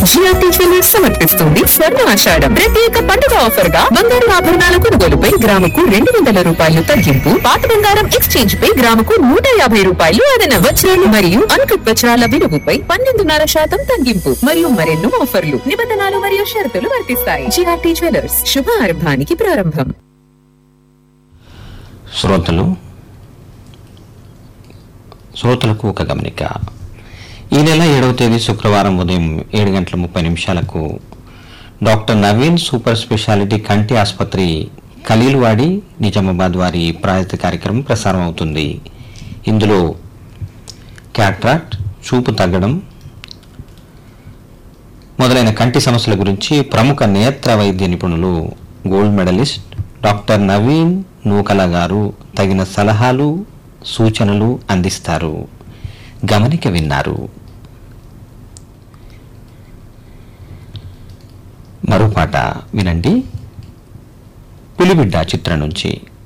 GRT jewellers సమర్పిస్తుంది స్వర్ణ ఆషాఢం ప్రత్యేక పండుగ ఆఫర్ గా బంగారు ఆభరణాల కొనుగోలుపై గ్రాముకు రెండు వందల రూపాయలు తగ్గింపు పాత బంగారం ఎక్స్చేంజ్ పై గ్రాముకు నూట యాభై రూపాయలు అదన వజ్రాలు మరియు అన్కట్ వజ్రాల విలువపై పన్నెండున్నర శాతం తగ్గింపు మరియు మరెన్నో ఆఫర్లు నిబంధనలు మరియు షరతులు వర్తిస్తాయి జిఆర్టీ జ్యువెలర్స్ శుభారంభానికి ప్రారంభం శ్రోతలు శ్రోతలకు ఒక గమనిక ఈ నెల ఏడవ తేదీ శుక్రవారం ఉదయం ఏడు గంటల ముప్పై నిమిషాలకు డాక్టర్ నవీన్ సూపర్ స్పెషాలిటీ కంటి ఆసుపత్రి ఖలీల్వాడి నిజామాబాద్ వారి ప్రాయత కార్యక్రమం ప్రసారం అవుతుంది ఇందులో క్యాట్రాక్ట్ చూపు తగ్గడం మొదలైన కంటి సమస్యల గురించి ప్రముఖ నేత్ర వైద్య నిపుణులు gold medalist doctor Naveen Nookala garu తగిన సలహాలు సూచనలు అందిస్తారు గమనిక విన్నారు మరో పాట వినండి పులిబిడ్డ చిత్రం నుంచి